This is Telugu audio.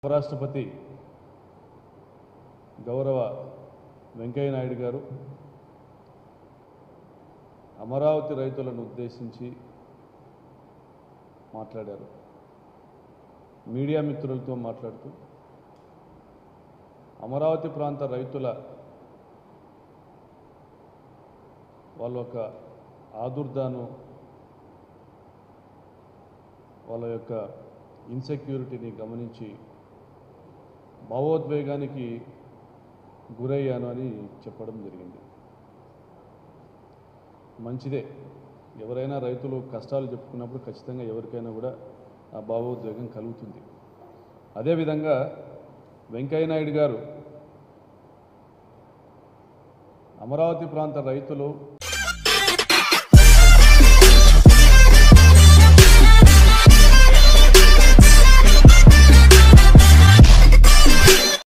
ఉపరాష్ట్రపతి గౌరవ వెంకయ్య నాయుడు గారు అమరావతి రైతులను ఉద్దేశించి మాట్లాడారు మీడియా మిత్రులతో మాట్లాడుతూ అమరావతి ప్రాంత రైతుల వాళ్ళ యొక్క ఆదుర్దాను వాళ్ళ యొక్క ఇన్సెక్యూరిటీని గమనించి భావోద్వేగానికి గురయ్యాను అని చెప్పడం జరిగింది మంచిదే ఎవరైనా రైతులు కష్టాలు చెప్పుకున్నప్పుడు ఖచ్చితంగా ఎవరికైనా కూడా ఆ భావోద్వేగం కలుగుతుంది అదేవిధంగా వెంకయ్య నాయుడు గారు అమరావతి ప్రాంత రైతులు